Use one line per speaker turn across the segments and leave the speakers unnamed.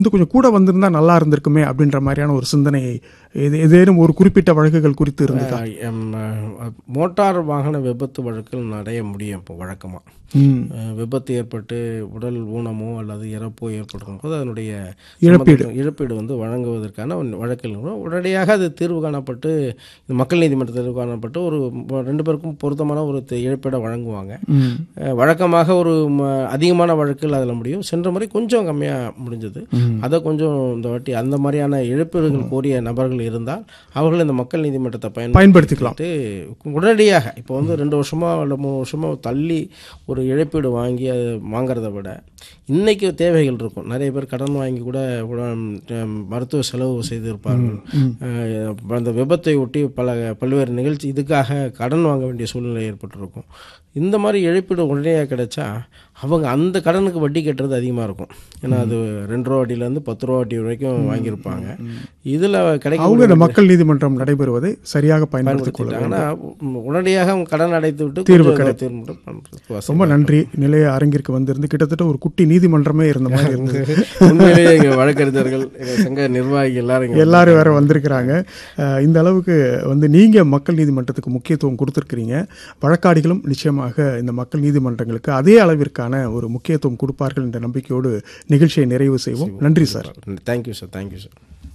வந்து கொஞ்சம் கூட வந்திருந்தா நல்லா இருந்திருக்குமே அப்படின்ற மாதிரியான ஒரு சிந்தனை ஏதே- ஏதேனும் ஒரு குறிப்பிட்ட வழக்குகள் குறித்து இருந்ததா
அஹ், எம், அஹ், மோட்டார் வாகன விபத்து வழக்கில் நிறைய முடியும் இப்போ வழக்கமாக
ம்.
விபத்து ஏற்பட்டு உடல் ஊனமோ அல்லது இறப்போ ஏற்படும் போது அதனுடைய
இழப்பீடு.
சம்பந்தப்பட்ட இழப்பீடு வந்து வழங்குவதற்கான ஒரு வழக்கில் உடனடியாக அது தீர்வு காணப்பட்டு இந்த மக்கள் நீதிமன்ற தீர்வு காணப்பட்டு ஒரு ம- ரெண்டு பேருக்கும் பொருத்தமான ஒரு தி- இழப்பீடை வழங்குவாங்க
ம்.
அஹ், வழக்கமாக ஒரு ம- அதிகமான வழக்கில் அதில் முடியும் சென்ற முறை கொஞ்சம் கம்மியாக முடிஞ்சது அதை கொஞ்சம் இந்த வாட்டி அந்த மாதிரியான இழப்பீடுகள் கோரிய நபர்கள் இருந்தால் அவர்கள் இந்த மக்கள் நீதிமன்றத்தை பயன்படுத்தி
பயன்படுத்திக்கலாம்
உடனடியாக இப்போ வந்து ரெண்டு வருஷமா இல்லை மூணு வருஷமா தள்ளி ஒரு இழப்பீடு வாங்கி அது வாங்குறத விட இன்னைக்கு தேவைகள் இருக்கும் நிறைய பேர் கடன் வாங்கி கூட உடன், ஹம், மருத்துவ செலவு செய்திருப்பார்கள் அஹ், அந்த விபத்தை ஒட்டி பல பல்வேறு நிகழ்ச்சி இதுக்காக கடன் வாங்க வேண்டிய சூழ்நிலை ஏற்பட்டிருக்கும் இந்த மாதிரி இழப்பீடு உடனடியாக கிடைச்சா அவங்க அந்த கடனுக்கு வட்டி கட்டுறது அதிகமாக இருக்கும் ஏன்னா அது ரெண்டு ரூபா வட்டியிலேருந்து பத்து ரூபா வட்டி வரைக்கும் வாங்கியிருப்பாங்க இதில் கிடைக்க
அவங்க இந்த மக்கள் நீதிமன்றம் நடைபெறுவதை சரியாக பயன்படுத்திக் கொள்ள வேண்டும்.
பயன்படுத்திட்டாங்கன்னா உடனடியாக அவங்க கடன் அடைத்து விட்டு
தீர்வு
கொஞ்சம்
கிடை-
தீர்வு பண்றதுக்கு வசதி.
ரொம்ப நன்றி நிலைய அரங்கிற்கு வந்திருந்து கிட்டத்தட்ட ஒரு குட்டி நீதிமன்றமே இருந்த மாதிரி இருந்தது
உண்மையிலேயே எங்க வழக்கறிஞர்கள் எங்க சங்க நிர்வாகிகள் எல்லாரும் இங்க
எல்லாரும் வேற வந்திருக்கிறாங்க அஹ் இந்த அளவுக்கு வந்து நீங்க மக்கள் நீதிமன்றத்துக்கு முக்கியத்துவம் கொடுத்துருக்கிறீங்க வழக்காடிகளும் நிச்சயமாக இந்த மக்கள் நீதிமன்றங்களுக்கு அதே அளவிற்கான ஒரு முக்கியத்துவம் கொடுப்பார்கள் என்ற நம்பிக்கையோடு நிகழ்ச்சியை நிறைவு செய்வோம் நன்றி sir
thank you sir thank you sir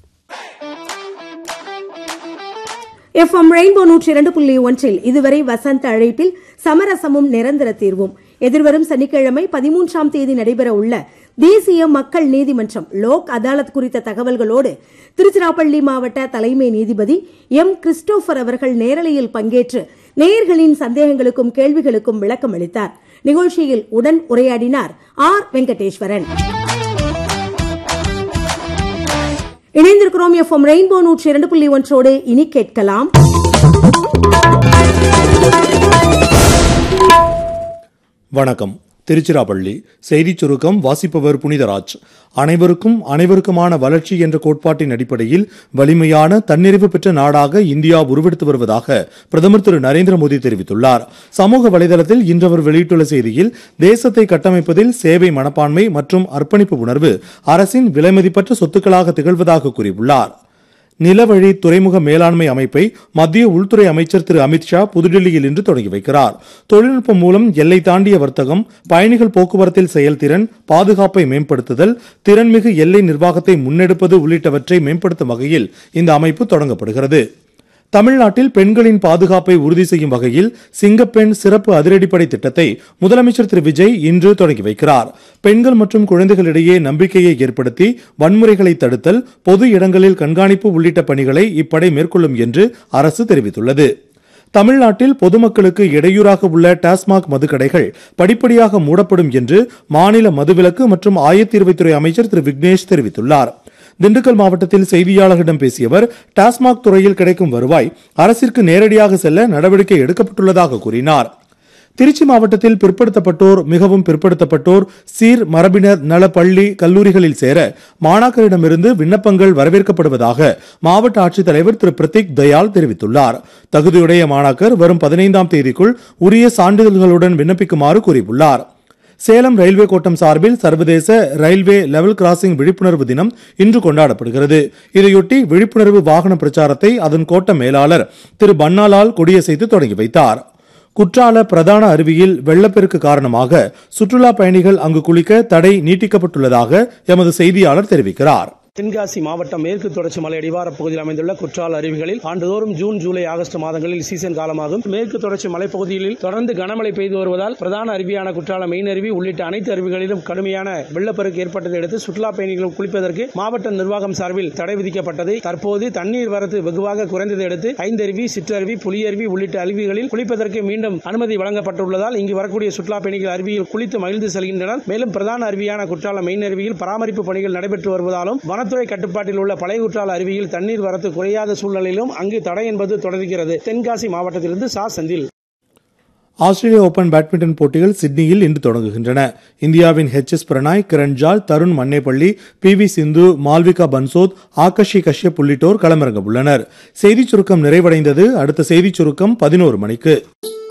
FM rainbow நூற்றி இரண்டு புள்ளி ஒன்றில் இதுவரை வசந்த அழைப்பில் சமரசமும் நிரந்தர தீர்வும் எதிர்வரும் சனிக்கிழமை பதிமூன்றாம் தேதி நடைபெற உள்ள தேசிய மக்கள் நீதிமன்றம் லோக் அதாலத் குறித்த தகவல்களோடு திருச்சிராப்பள்ளி மாவட்ட தலைமை நீதிபதி எம் கிறிஸ்டோபர் அவர்கள் நேரலையில் பங்கேற்று நேயர்களின் சந்தேகங்களுக்கும் கேள்விகளுக்கும் விளக்கம் அளித்தார் நிகழ்ச்சியில் உடன் உரையாடினார் ஆர் வெங்கடேஸ்வரன் இணைந்திருக்கிறோம் எஃப்எம் ரெயின்போ நூற்றி இரண்டு புள்ளி ஒன்றோடு இனி கேட்கலாம்
வணக்கம் திருச்சிராப்பள்ளி செய்திச் சுருக்கம் வாசிப்பவர் புனிதராஜ் அனைவருக்கும் அனைவருக்குமான வளர்ச்சி என்ற கோட்பாட்டின் அடிப்படையில் வலிமையான தன்னிறைவு பெற்ற நாடாக இந்தியா உருவெடுத்து வருவதாக பிரதமர் திரு நரேந்திர மோடி தெரிவித்துள்ளார் சமூக வலைதளத்தில் இன்று அவர் வெளியிட்டுள்ள செய்தியில் தேசத்தை கட்டமைப்பதில் சேவை மனப்பான்மை மற்றும் அர்ப்பணிப்பு உணர்வு அரசின் விலைமதிப்பற்ற சொத்துக்களாக திகழ்வதாக கூறியுள்ளார் நிலவழி துறைமுக மேலாண்மை அமைப்பை மத்திய உள்துறை அமைச்சர் திரு அமித்ஷா புதுடில்லியில் இன்று தொடங்கி வைக்கிறார் தொழில்நுட்பம் மூலம் எல்லை தாண்டிய வர்த்தகம் பயணிகள் போக்குவரத்தில் செயல்திறன் பாதுகாப்பை மேம்படுத்துதல் திறன்மிகு எல்லை நிர்வாகத்தை முன்னெடுப்பது உள்ளிட்டவற்றை மேம்படுத்தும் வகையில் இந்த அமைப்பு தொடங்கப்படுகிறது தமிழ்நாட்டில் பெண்களின் பாதுகாப்பை உறுதி செய்யும் வகையில் சிங்கப்பெண் சிறப்பு அதிரடிப்படை திட்டத்தை முதலமைச்சர் திரு விஜய் இன்று தொடங்கி வைக்கிறார் பெண்கள் மற்றும் குழந்தைகளிடையே நம்பிக்கையை ஏற்படுத்தி வன்முறைகளை தடுத்தல் பொது இடங்களில் கண்காணிப்பு உள்ளிட்ட பணிகளை இப்படை மேற்கொள்ளும் என்று அரசு தெரிவித்துள்ளது தமிழ்நாட்டில் பொதுமக்களுக்கு இடையூறாக உள்ள டாஸ்மாக் மதுக்கடைகள் படிப்படியாக மூடப்படும் என்று மாநில மதுவிலக்கு மற்றும் ஆயத்தீர்வைத்துறை அமைச்சர் திரு விக்னேஷ் தெரிவித்துள்ளார் திண்டுக்கல் மாவட்டத்தில் செய்தியாளர்களிடம் பேசிய அவர் டாஸ்மாக் துறையில் கிடைக்கும் வருவாய் அரசிற்கு நேரடியாக செல்ல நடவடிக்கை எடுக்கப்பட்டுள்ளதாக கூறினார் திருச்சி மாவட்டத்தில் பிற்படுத்தப்பட்டோர் மிகவும் பிற்படுத்தப்பட்டோர் சீர் மரபினர் நல பள்ளி கல்லூரிகளில் சேர மாணாக்கரிடமிருந்து விண்ணப்பங்கள் வரவேற்கப்படுவதாக மாவட்ட ஆட்சித்தலைவர் திரு பிரதீக் தயாள் தெரிவித்துள்ளார் தகுதியுடைய மாணாக்கர் வரும் பதினைந்தாம் தேதிக்குள் உரிய சான்றிதழ்களுடன் விண்ணப்பிக்குமாறு கூறியுள்ளார் சேலம் ரயில்வே கோட்டம் சார்பில் சர்வதேச ரயில்வே லெவல் கிராசிங் விழிப்புணர்வு தினம் இன்று கொண்டாடப்படுகிறது இதையொட்டி விழிப்புணர்வு வாகன பிரச்சாரத்தை அதன் கோட்ட மேலாளர் திரு பன்னாலால் கொடியசைத்து தொடங்கி வைத்தார் குற்றால பிரதான அருவியில் வெள்ளப்பெருக்கு காரணமாக சுற்றுலா பயணிகள் அங்கு குளிக்க தடை நீட்டிக்கப்பட்டுள்ளதாக எமது செய்தியாளர் தெரிவிக்கிறார்
தென்காசி மாவட்டம் மேற்கு தொடர்ச்சி மலை அடிவார பகுதியில் அமைந்துள்ள குற்றால அருவிகளில் ஆண்டுதோறும் ஜூன் ஜூலை ஆகஸ்ட் மாதங்களில் சீசன் காலமாகும் மேற்கு தொடர்ச்சி மலைப்பகுதிகளில் தொடர்ந்து கனமழை பெய்து வருவதால் பிரதான அருவியான குற்றால மெயின் அருவி உள்ளிட்ட அனைத்து அருவிகளிலும் கடுமையான வெள்ளப்பெருக்கு ஏற்பட்டதை அடுத்து சுற்றுலா பயணிகள் குளிப்பதற்கு மாவட்ட நிர்வாகம் சார்பில் தடை விதிக்கப்பட்டது தற்போது தண்ணீர் வரத்து வெகுவாக குறைந்ததை அடுத்து ஐந்தருவி சிற்றருவி புலியருவி உள்ளிட்ட அருவிகளில் குளிப்பதற்கு மீண்டும் அனுமதி வழங்கப்பட்டுள்ளதால் இங்கு வரக்கூடிய சுற்றுலா பயணிகள் அருவியில் குளித்து மகிழ்ந்து செல்கின்றனர் மேலும் பிரதான அருவியான குற்றால மெயின் அருவியில் பராமரிப்பு பணிகள் நடைபெற்று வருவதாலும் வனத்துறை கட்டுப்பாட்டில் உள்ள பழைய குற்றால அருவியில் தண்ணீர் வரத்து குறையாத சூழ்நிலையிலும் அங்கு தடை என்பது தொடர்கிறது தென்காசி மாவட்டத்திலிருந்து சா செந்தில்
ஆஸ்திரேலிய ஓபன் பேட்மிண்டன் போட்டிகள் சிட்னியில் இன்று தொடங்குகின்றன இந்தியாவின் H S Prannoy Kiran George Tarun Mannepalli P V Sindhu Malvika Bansod Akarshi Kashyap உள்ளிட்டோர் களமிறங்க உள்ளனர் செய்திச் சுருக்கம் நிறைவடைந்தது அடுத்த செய்திச் சுருக்கம் பதினோரு மணிக்கு